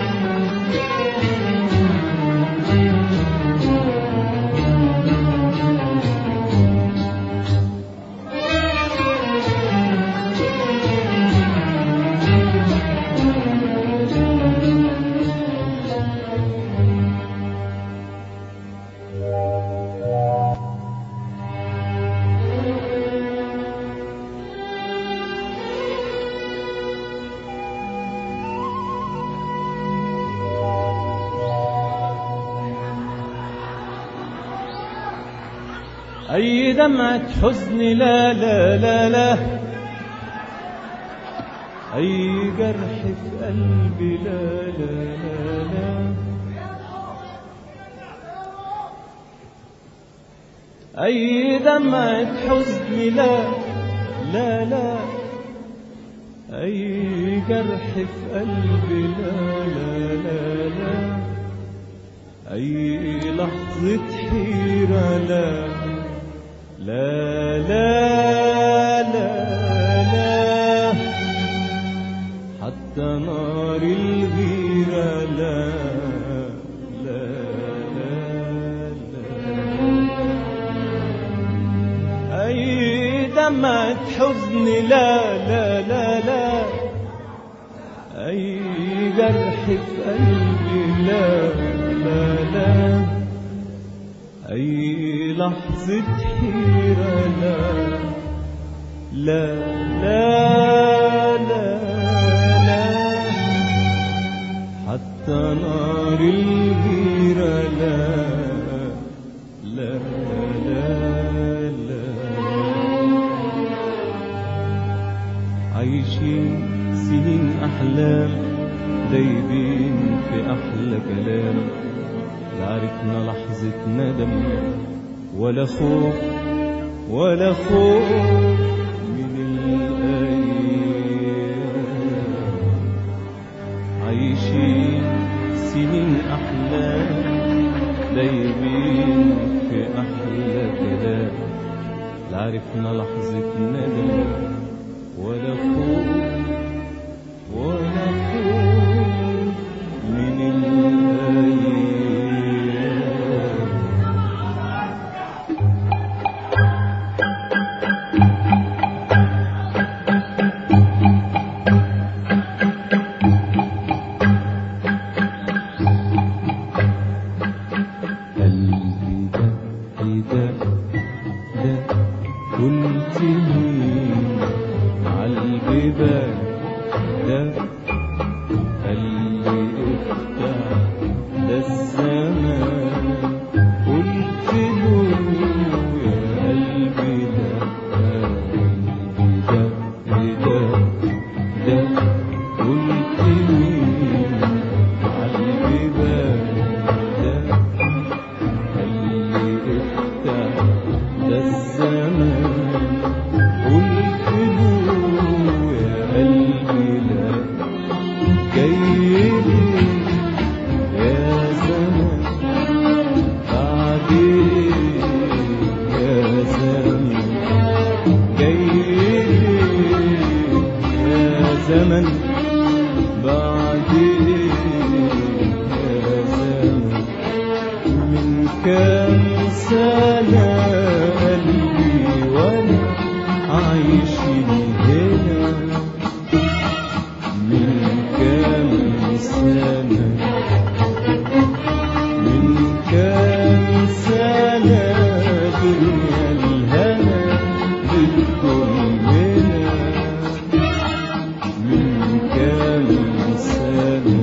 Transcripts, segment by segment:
أي دمعة حزن لا لا لا لا أي جرح في قلبي لا لا لا لا أي دمعة حزن لا لا لا أي جرح في قلبي لا لا لا لا أي لحظة حيرة لا لا لا لا لا حتى نار الغيرة لا لا لا لا أي دمعة حزن لا لا لا لا أي جرح في قلبي لا لا لا أي لحظة حيرة لا لا لا لا لا حتى نار الغيرة لا لا لا لا عايشين سنين أحلام دايبين في أحلى كلام لا عرفنا لحظة ندم ولا خوف ولا خوف من الأيام عايشين سنين أحلام دايبين في أحلى كلام لا عرفنا لحظة ندم ولا خوف ولا خوف من الأيام قلبي ده إيه ده ده كنت مين عالبيبان ده قلبي افتح ده الزمان قلت له يا قلبي ده قلبي ده إيه ده ده قلت مين عالبيبان ده اللي افتح ده الزمان قلت له يا قلبي لا جاي لي يا زمان بعدين يا زمان جاي لي يا زمن بعدين يا زمن من كام سنة قلبي وانا عايشين هنا من كام سنة من كام سنة دنيا الهنا بتكون هنا من كام سنة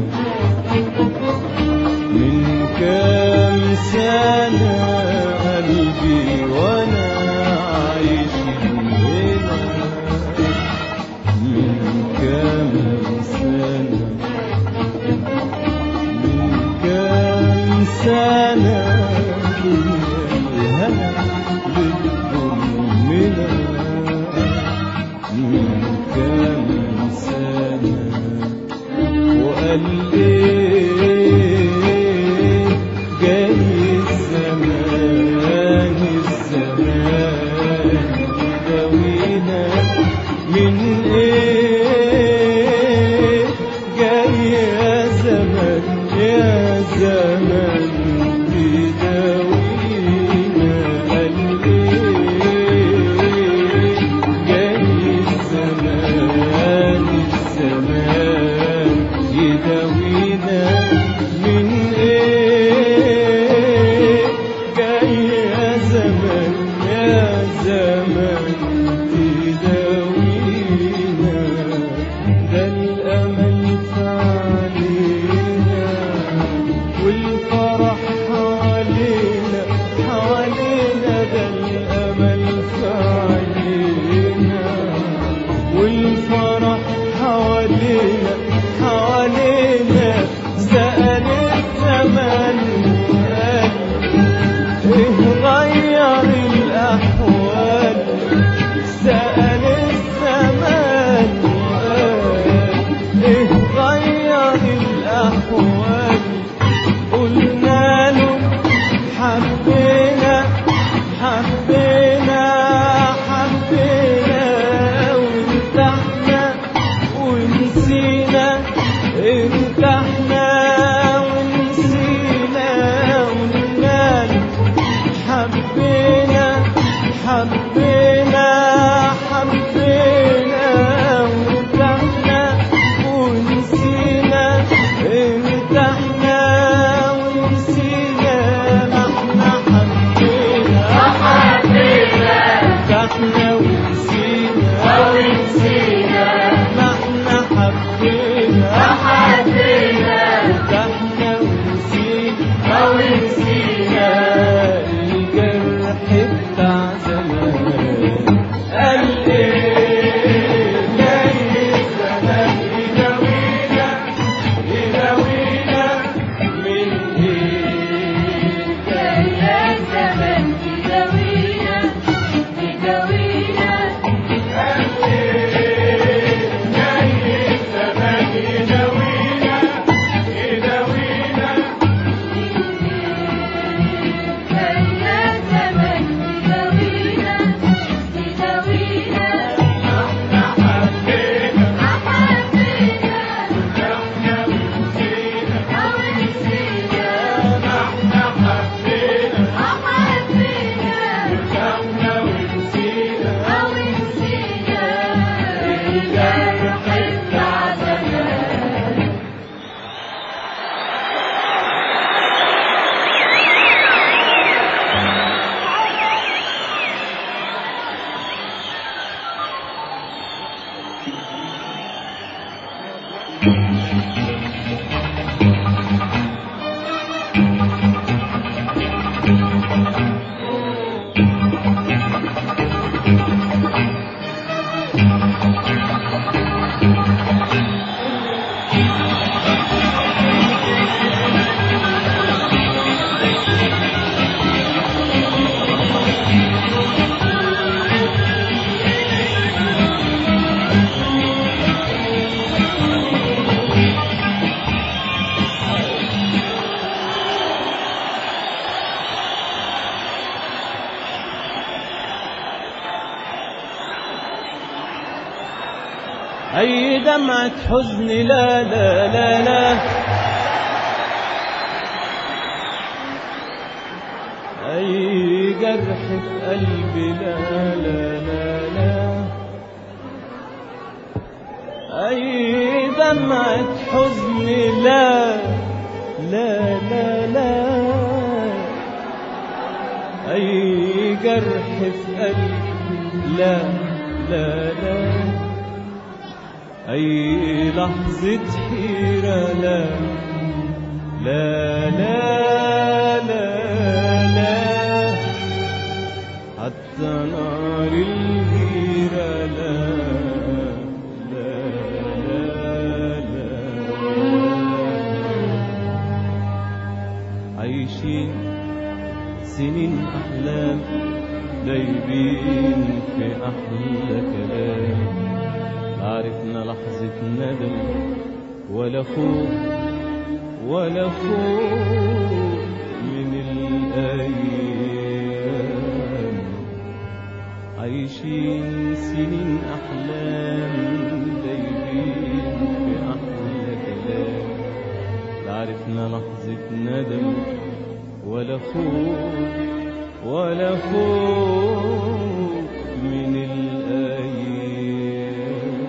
من كام سنة قلبي وانا عايش هنا من كام سنة من كام سنة دنيا الهنا بتضمنا من كام سنة وقال ايه جاي الزمان الزمان يداوينا من ايه جاي يا زمان يا زمن تداوينا قال إيه جاي الزمان الزمان يداوينا من ايه جاي يا زمان يا زمان تداوينا ده الامل فعلينا والفرح حوالينا حوالينا ده الامل فعلينا والفرح حوالينا حوالينا سأل الزمن قال ايه غير الأحوال سأل الزمان قال ايه غير الأحوال قلنا له حبينا حبينا حبينا وارتحنا ونسينا ارتحنا ونسينا قلنا له حبينا حبينا حبينا وارتحنا ونسينا ارتحنا ونسينا ما احنا حبينا ارتحنا ونسينا ما احنا حبينا ارتحنا ونسينا الجرح بتاع زمان قال ايه جاي الزمان يداوينا يداوينا من ايه جاي الزمان يداوينا يداوينا احنا حبينا احنا ونسينا احنا حبينا احنا ونسينا الجرح بتاع زمان أي دمعة حزن لا لا لا لا أي جرح في قلبي لا لا لا لا أي دمعة حزن لا لا لا لا أي جرح في قلبي لا لا لا أي لحظة حيرة لا لا لا لا لا حتى نار الغيرة لا لا لا لا عايشين سنين أحلام دايبين في أحلى كلام عرفنا لحظة ندم ولا خوف ولا خوف من الأيام عايشين سنين أحلام دايبين في أحلى كلام لا عرفنا عشنا لحظة ندم ولا خوف ولا خوف من الأيام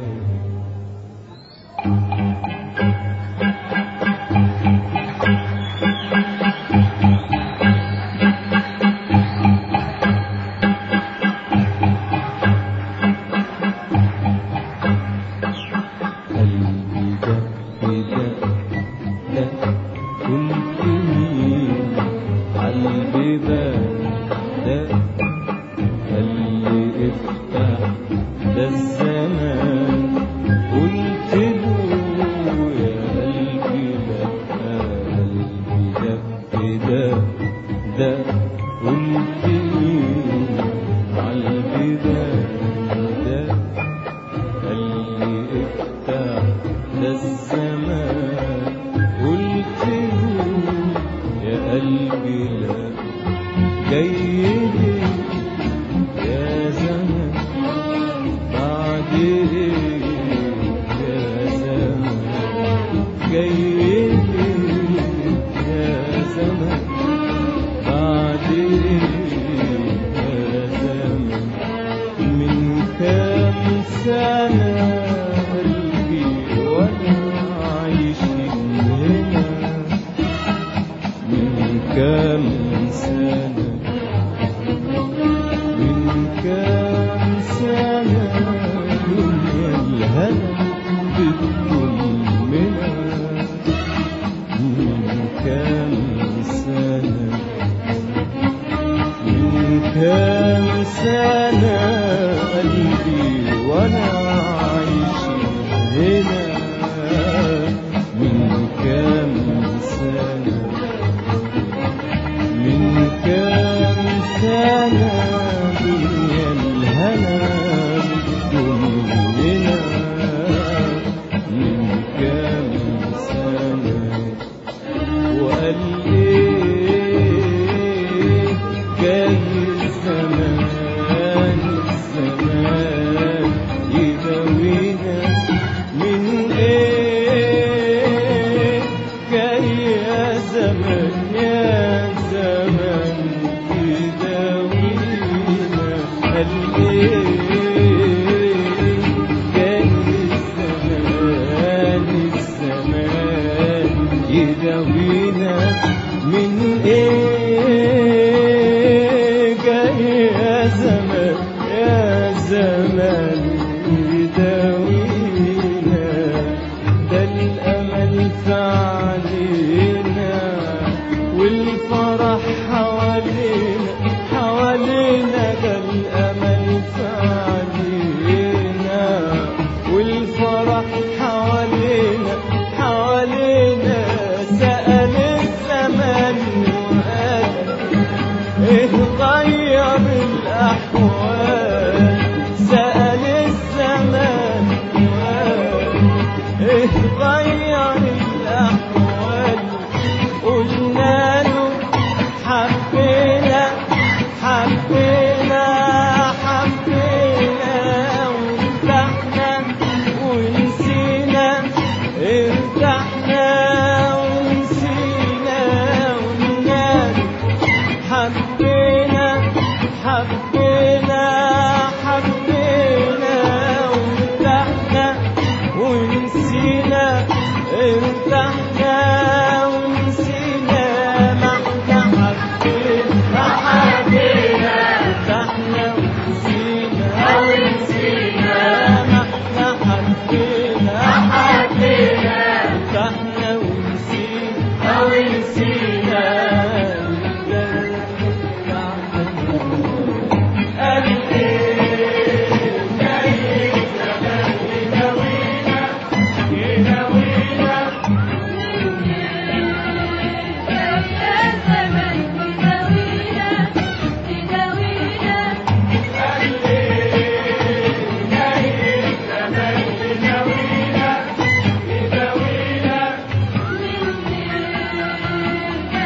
قلبي دق دق دق كنت مين عالبيبان دق قال لي افتح ده الزمان قلت له يا قلبي لا قلبي دق دق دق قلت مين عالبيبان دق قال لي افتح ده الزمان قلت له يا قلبي لا جاي لي يا زمان بعد ايه يا زمان جاي لي يا زمان بعد ايه يا زمان من كام سنة قلبي وانا عايش هنا من كام سنة من كام سنة دنيا الهنا بتضمنا من كام سنة من كام سنة قلبي وانا عايش هنا من كام سنة من كام سنة دنيا الهنا بتضمنا من كام سنة وقال ايه جاي الزمان الزمان يداوينا من ايه جاي يا زمان يا زمان يداوينا قال ايه جاي الزمان الزمان يداوينا من ايه جاي يا زمان يا زمان يداوينا ده الامل في علينا والفرح حوالينا حوالينا ده الامل في علينا والفرح حوالينا حوالينا سأل الزمان وقال ايه غير الاحوال سأل الزمان وقال ايه غير الاحوال قلنا له حبينا حبينا حبينا وارتحنا ونسينا ارتحنا ونسينا وننام حبينا حبينا حبينا وارتحنا ونسينا ارتحنا ونسينا ما احنا حبينا حبينا ارتحنا ونسينا ونسينا ما احنا حبينا حبينا ارتحنا ونسينا ونسينا Yeah.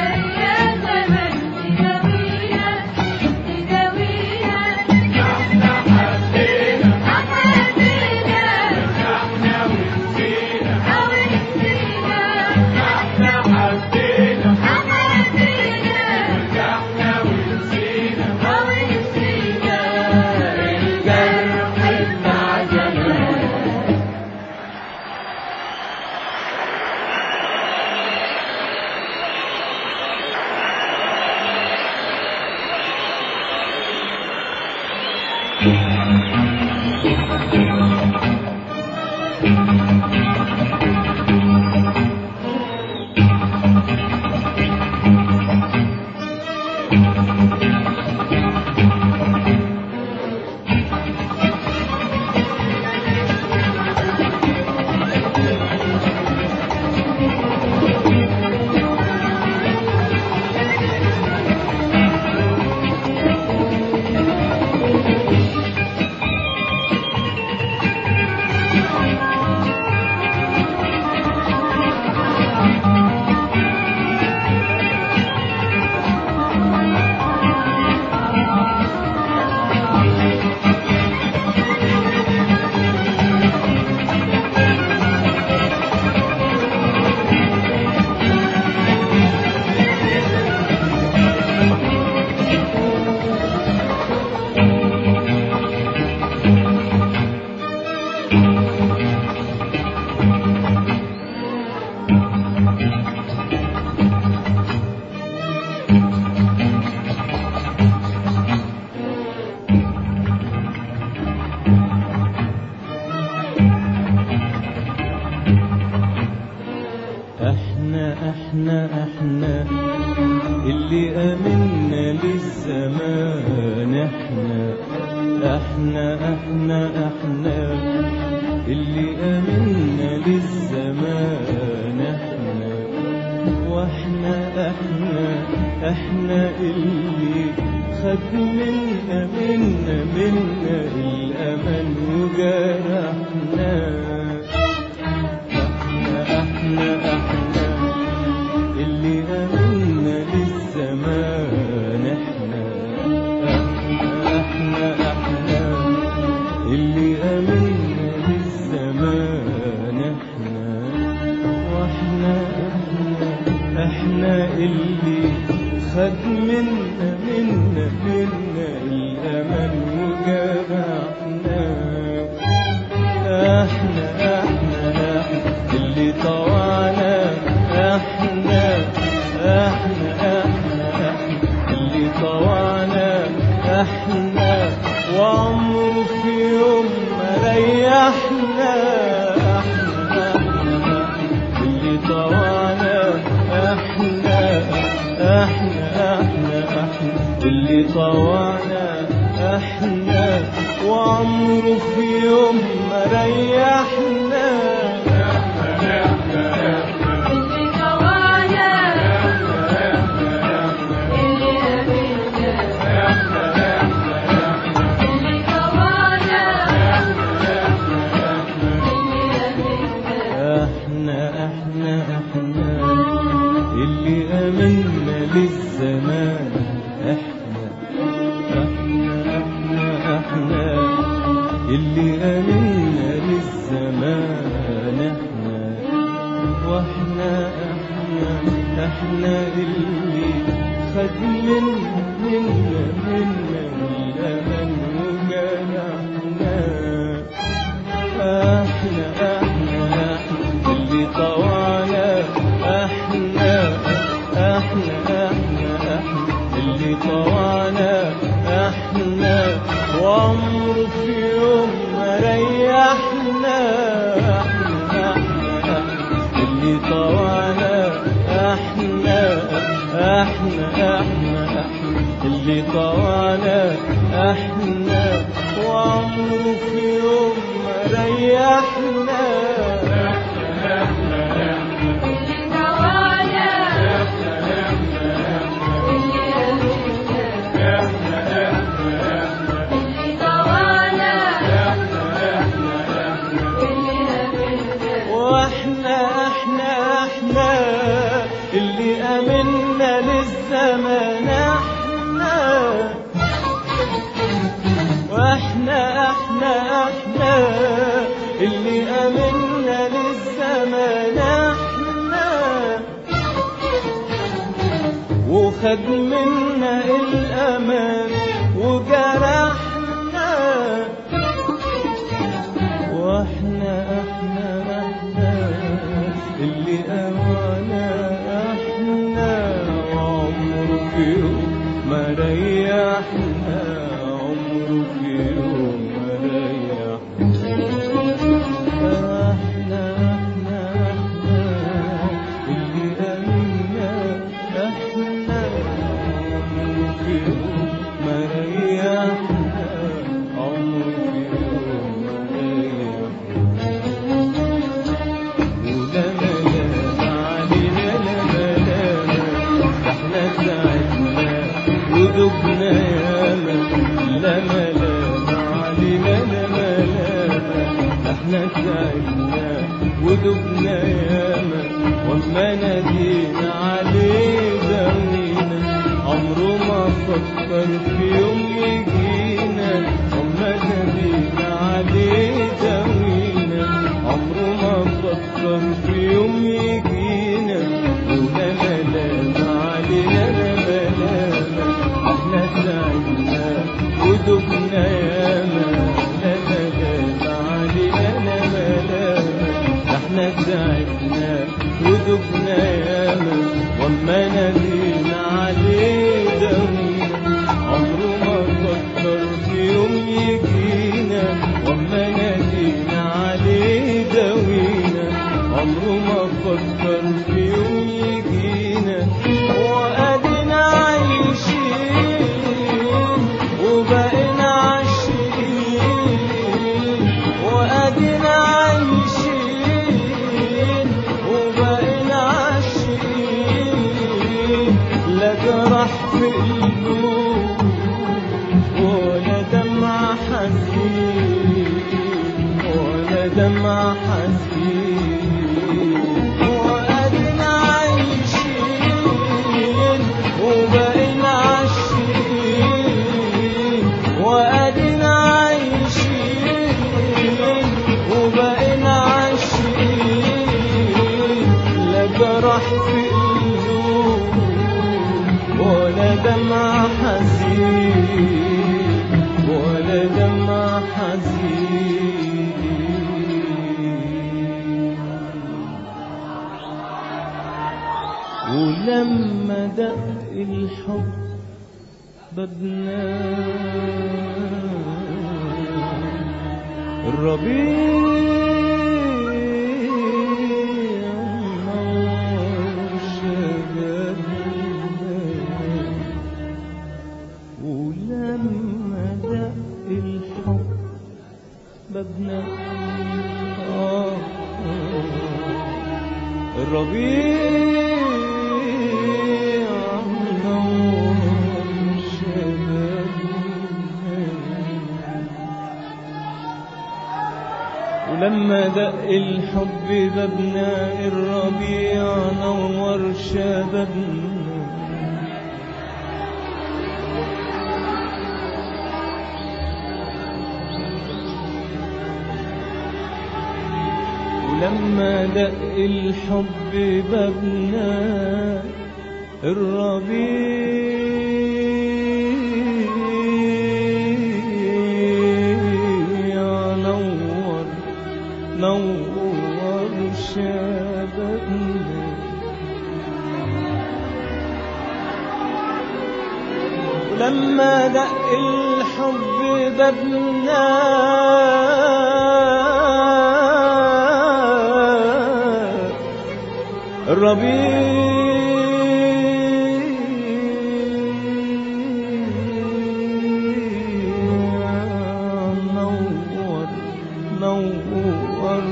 احنا احنا اللي امنا للزمان احنا احنا احنا احنا اللي امنا للزمان احنا واحنا احنا احنا اللي خد منا منا منا الامل وجرحنا احنا احنا احنا اللي امنا للزمان احنا احنا احنا احنا اللي امنا للزمان احنا واحنا احنا احنا اللي خد منا منا منا الامل وجرحنا احنا احنا احنا اللي طوعنا احنا احنا احنا احنا اللي طوعنا احنا وعمره في يوم ما ريحنا احنا احنا اللي طوعنا احنا احنا احنا احنا اللي طوعنا احنا وعمره في يوم ما ريحنا اللي طوعنا اللي قابلنا اللي طوعنا اللي قابلنا احنا احنا احنا اللي امنا للزمان احنا احنا احنا احنا اللي امنا للزمان احنا واحنا احنا احنا اللي خد منا منا منا الامل وجرحنا احنا احنا احنا اللي طوعنا احنا احنا احنا احنا اللي طوعنا احنا وعمره في يوم ما ريحنا احنا احنا احنا اللي طوعنا احنا احنا احنا احنا اللي طوعنا احنا وعمره في يوم ما ريحنا اللي طوعنا اللي قابلنا اللي طوعنا اللي قابلنا واحنا احنا احنا اللي امنا للزمان احنا واحنا احنا احنا اللي امنا للزمان احنا وخد منا الامان وجرحنا واحنا احنا احنا اللي امانا احنا وعمره في يوم ما ريحنا عمره في يوم ما ريحنا احنا احنا احنا اللي امنا احنا عمره في يوم ما ريحنا عمره في يوم ما ريحنا ولا ملام علينا لا ملام احنا تعبنا ودبنا ياما لا ملام علينا لا ملام احنا تعبنا ودبنا ياما وما نادينا عليه داوينا عمره ما فكر في يوم يجينا وما نادينا عليه داوينا عمره ما فكر في يوم يجينا ولا ملام علينا لا ملام احنا تعبنا ودبنا ياما لا ملام علينا لا ملام احنا تعبنا ودبنا ياما وما نادينا عليه داوينا عمره ما فكر في يوم يجينا وما نادينا عليه داوينا عمره ما فكر في يوم يجينا لا جرح في قلوب ولا دمع حزين ولا دمع حزين وأدينا عايشين وبقينا عايشين وأدينا عايشين وبقينا عايشين لا جرح في قلوب ولا دمع حزين ولا دمع حزين ولما دق الحب بابنا الربيع نور شبابنا ولما دق الحب بابنا آه الربيع نور شبابنا ولما دق الحب بابنا الربيع نور شبابنا ولما دق الحب بابنا الربيع نور نور شبابنا ولما دق الحب بابنا الربيع نور نور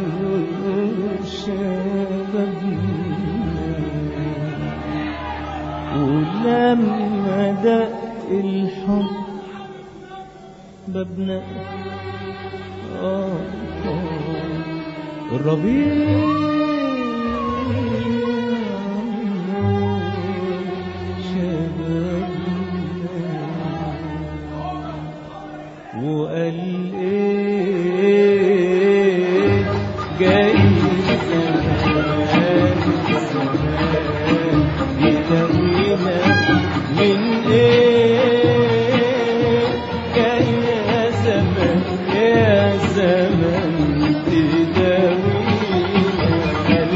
شبابنا ولما دق الحب بابنا آه آه الربيع شبابنا وقال ايه جاي زمان زمان يداوينا من ايه جاي يا زمان يا زمان تداوينا قال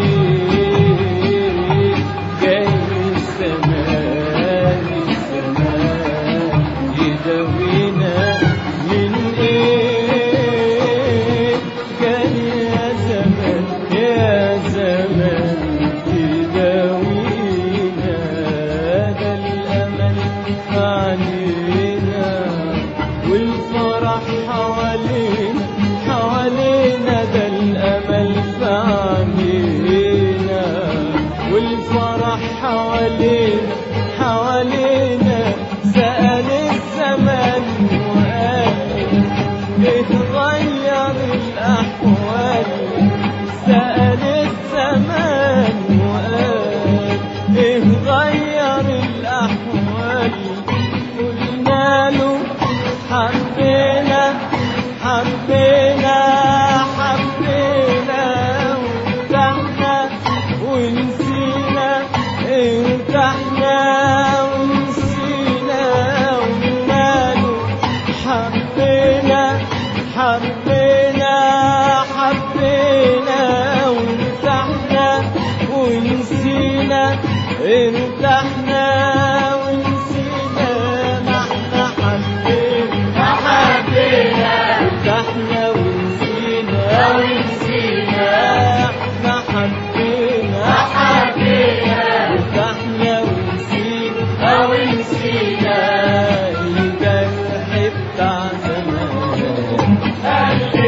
ايه جاي الزمان الزمان يداوينا من ايه كان يا زمان يا زمان تداوينا ده الامل علينا والفرح حوالينا حوالينا ده الامل علينا والفرح حوالينا حوالينا سأل الزمان وقال اتغير الأحوال سأل الزمان وقال اتغير الأحوال قلنا له حبينا حبينا حبينا وارتحنا ونسينا ارتحنا ونسينا وماله حبينا حبينا حبينا وارتحنا ونسينا ارتحنا ونسينا ما احنا حبينا حبينا ارتحنا ونسينا ونسينا احنا حبينا حبينا ارتحنا ونسينا ونسينا الجرح بتاع زمان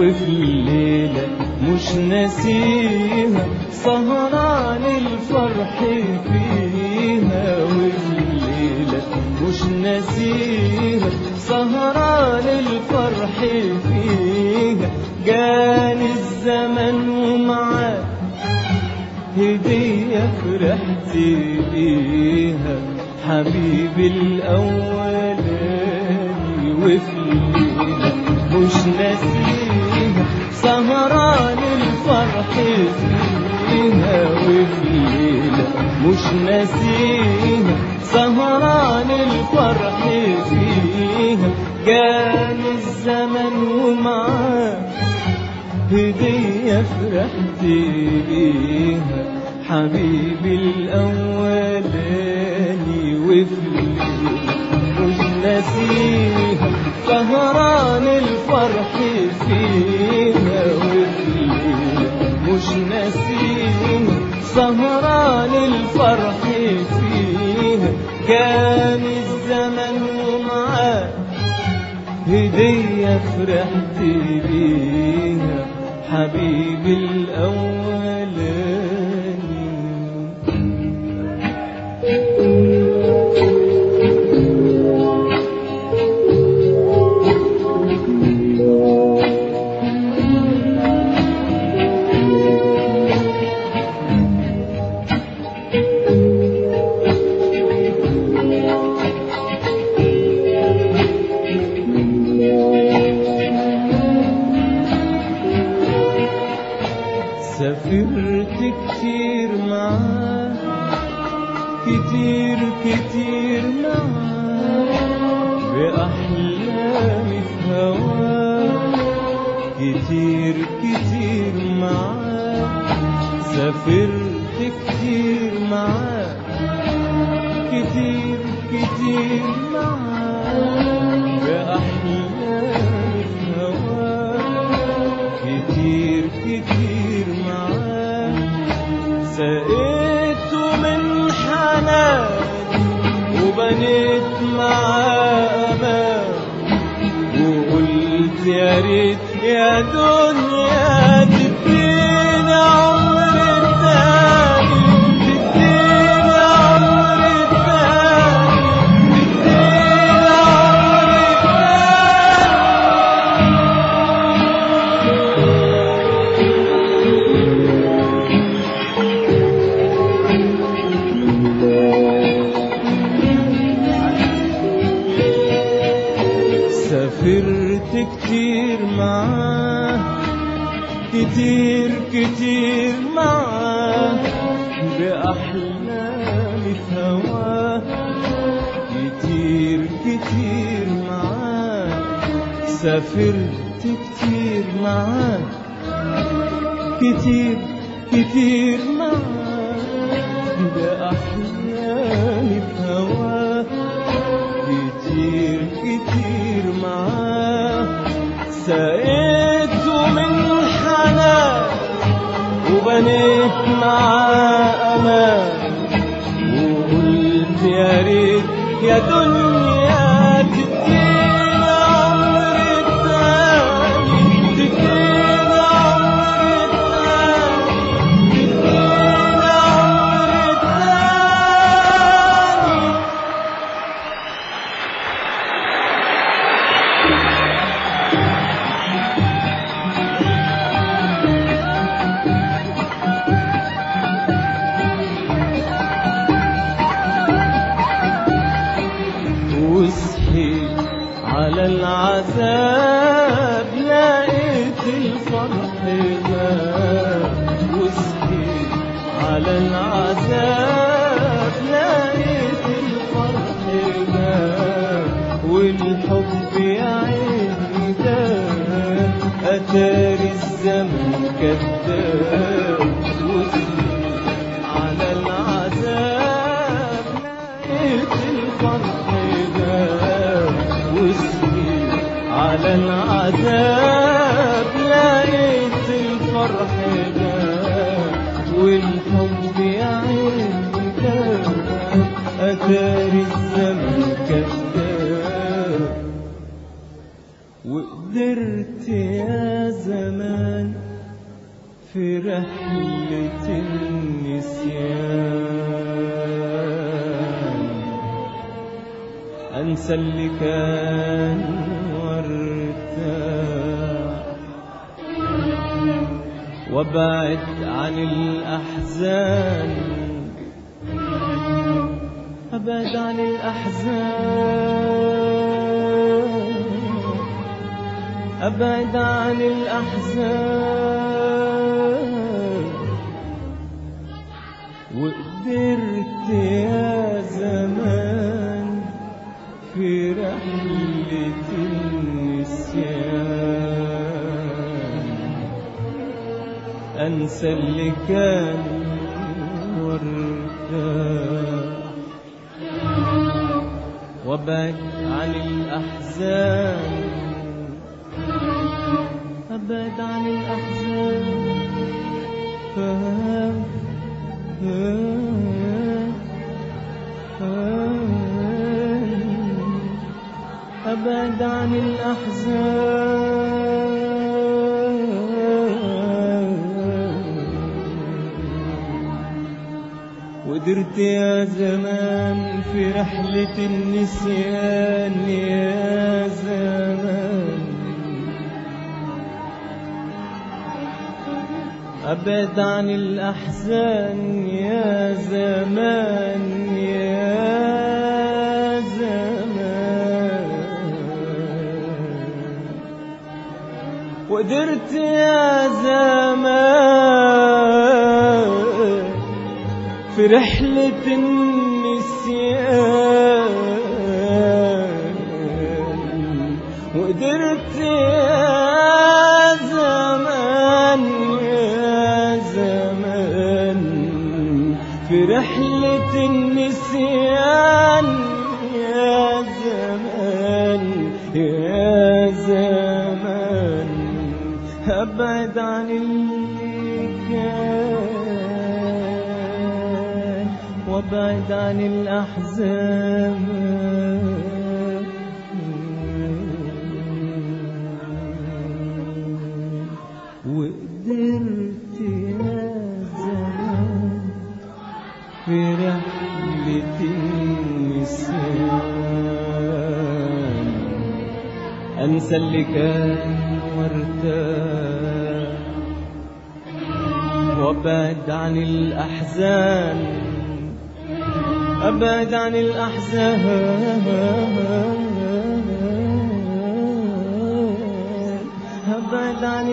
وفي الليلة مش ناسيها سهران الفرح فيها وفي الليلة مش ناسيها سهران الفرح فيها جاني الزمن ومعاه هدية فرحت بيها حبيبي الأولاني وفي الليلة مش ناسيها سهران الفرح فيها وفي الليلة مش ناسيها سهران الفرح فيها كان الزمن ومعاه هدية فرحت بيها حبيبي الأولاني وفي الليلة مش ناسيها سهران الفرح فيها وفي الليلة مش ناسيها سهران الفرح فيها كان الزمن ومعاه هدية فرحت بيها حبيبي الأولاني سافرت كتير معاه كتير كتير معاه بأحلامي في هواه كتير كتير معاه سافرت كتير معاه كتير كتير معاه بأحلامي في هواه كتير كتير معاه سقيته من حنان وبنيت معاه امان وقلت يا ريت يا دنيا تديني عمر تاني تديني عمر تاني تديني عمر تاني سافرت كتير معاه كتير كتير معاه بأحلامي في هواه كتير كتير معاه سافرت كتير معاه كتير كتير معاه بأحلامي في هواه كتير كتير معاه سقيته من حنان وبنيت معاه امان وقلت يا ريت يا دنيا تديني عمر تاني تديني عمر تاني تديني عمر تاني وصحيت على العذاب لقيت الفرح غاب وصحيت على العذاب لقيت الفرح غاب والحب يا عيني داب أتاري الزمن كذاب وصحيت على العذاب لقيت الفرح غاب وصحيت على العذاب لقيت الفرح غاب والحب يا عيني داب أتاري الزمن كذاب وقدرت يا زمان في رحلة النسيان أنسى اللي كان وارتاح وابعد عن الأحزان أبعد عن الأحزان أبعد عن الأحزان وقدرت يا زمان في رحلة النسيان أنسى اللي كان وارتاح وابعد عن الأحزان أبعد عن الأحزان فهم أبعد عن الأحزان ودرت يا زمان في رحلة النسيان يا زمان أبعد عن الأحزان يا زمان يا زمان وقدرت يا زمان في رحلة النسيان وقدرت يا زمان يا زمان في رحلة النسيان يا زمان يا زمان أبعد عن اللي كان وابعد عن الأحزان وقدرت يا زمان في رحلة النسيان أنسى اللي كان وارتاح وابعد عن الأحزان أبعد عن الأحزان أبعد عن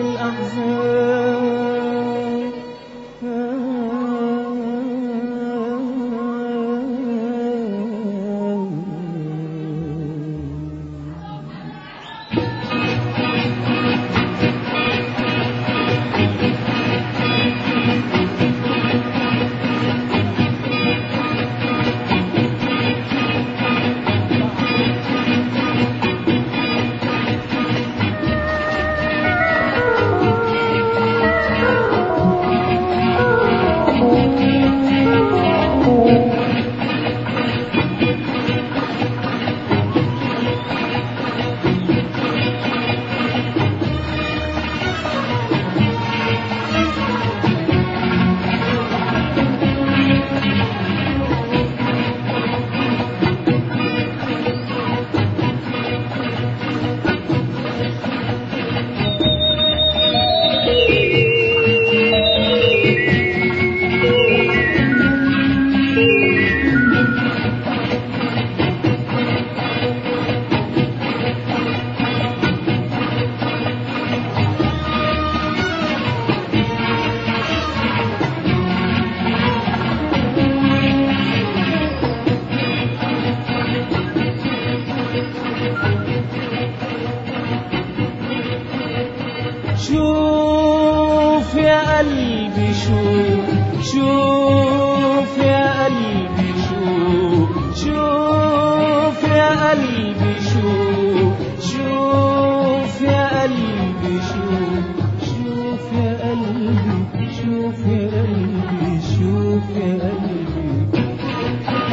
الأحزان شوف يا قلبي شوف شوف يا قلبي شوف شوف يا قلبي شوف شوف يا قلبي شوف شوف يا قلبي شوف يا قلبي شوف يا قلبي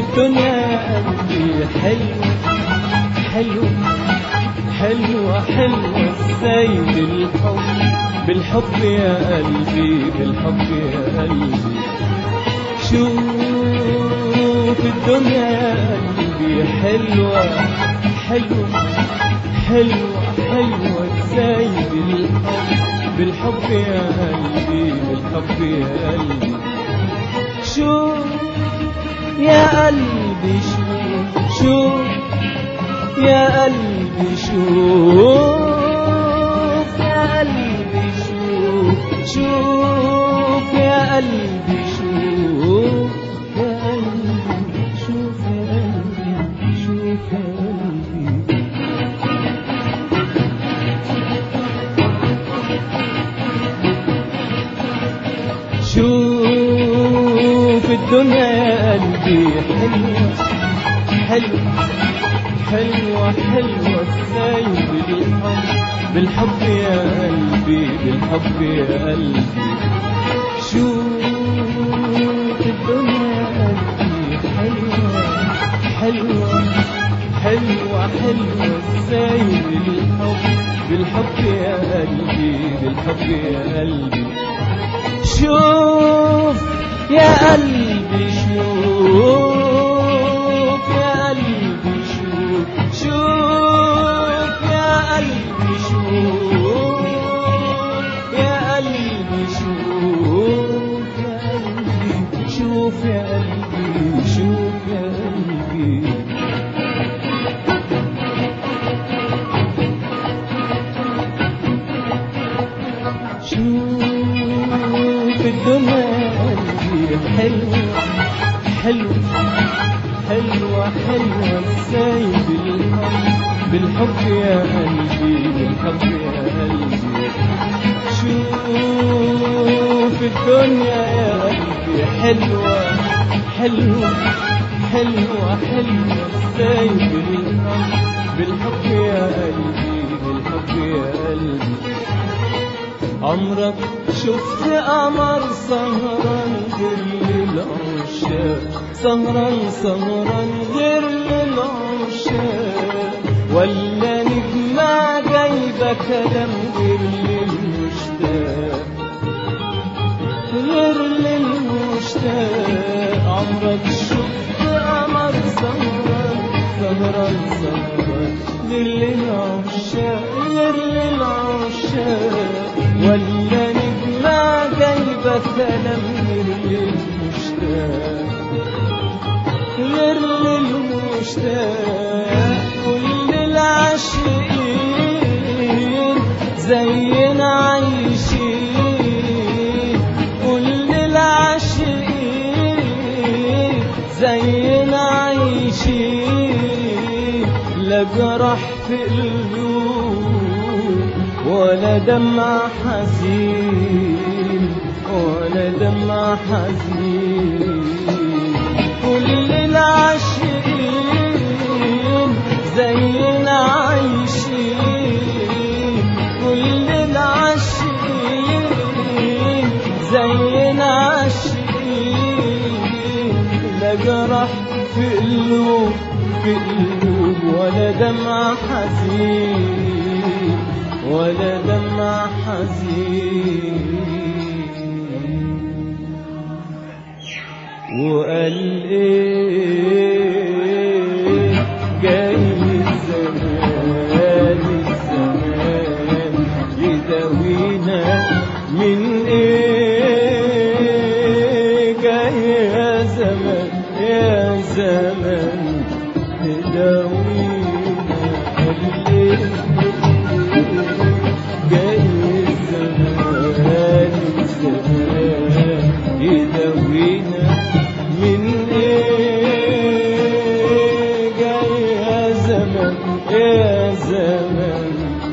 الدنيا قلبي حلو حلو حلوة حلوة ازاي بالحب بالحب يا قلبي بالحب يا قلبي شوف الدنيا يا قلبي حلوة حلوة حلوة حلوة ازاي بالحب بالحب يا قلبي بالحب يا قلبي شوف يا قلبي شوف شوف يا قلبي شوف يا قلبي شوف شوف يا قلبي شوف يا قلبي شوف يا قلبي شوف يا قلبي شوف الدنيا يا قلبي حلوة حلوة حلوة حلوة ازاي بالحب بالحب يا قلبي بالحب يا قلبي شوف الدنيا يا قلبي حلوة حلوة حلوة حلوة ازاي بالحب بالحب يا قلبي بالحب يا قلبي شوف يا قلبي شوف يا قلبي شوف شوف يا قلبي شوف يا قلبي شوف يا قلبي شوف يا قلبي شوف يا قلبي شوف الدنيا قلبي حلوة حلوة حلوة حلوة ازاي بالحب بالحب يا قلبي بالحب يا قلبي شوف الدنيا يا قلبي حلوة حلوة حلوة حلوة ازاي بالحب بالحب يا قلبي بالحب يا قلبي عمرك شفت قمر سهران غير للعشاق سهران سهران غير للعشاق ولا نجمة جايبة كلام غير للمشتاق غير للمشتاق عمرك شفت قمر سهران سهران سهران غير للعشاق غير للعشاق ولا نجمة جايبة كلام غير للمشتاق غير للمشتاق كل العاشقين زينا عايشين كل العاشقين زينا عايشين لا جرح في قلوب ولا دمع حزين ولا دمع حزين كل العاشقين زينا عايشين كل العاشقين زينا عاشقين لا جرح في قلوب في قلوب ولا دمع حزين ولا دمع حزين وقال ايه جاي الزمان الزمان يداوينا من ايه جاي يا زمان يا زمان تداوينا قال ايه جاي الزمان الزمان يداوينا من ايه جاي يا زمان يا زمان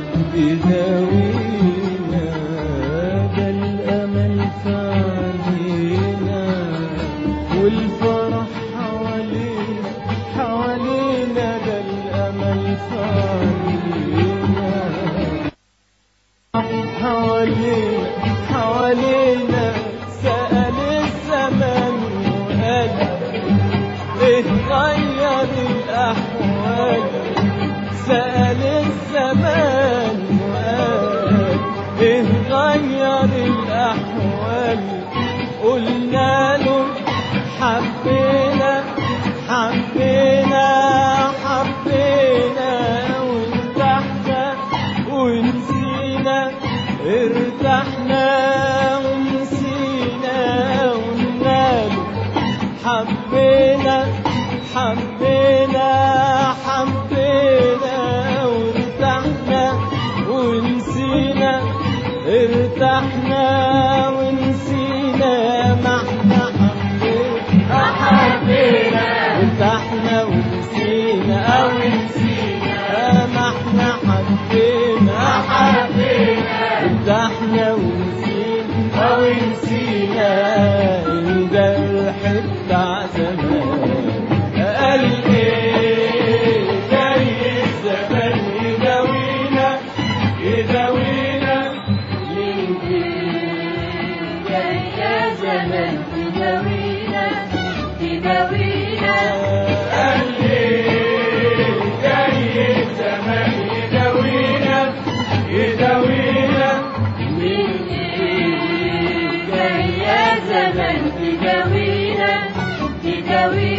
يداوينا ده الامل فانينا والفرح حوالينا حوالينا ده الامل فانينا حوالينا حوالينا سأل الزمان وقال ايه حبينا حبينا حبينا وارتحنا ونسينا ارتحنا ونسينا وننام حبينا حبينا حبينا وارتحنا ونسينا ارتحنا ونسينا ما احنا حبينا حبينا ارتحنا ونسينا او نسينا ما احنا حبينا حبينا ارتحنا ونسينا او نسينا الجرح بتاع زمان قال ايه جاي الزمان يداوينا يداوينا من جاي يا زمن تداوينا تداوينا قال ايه جاي الزمان يداوينا يداوينا من جاي يا زمن تداوينا تداوينا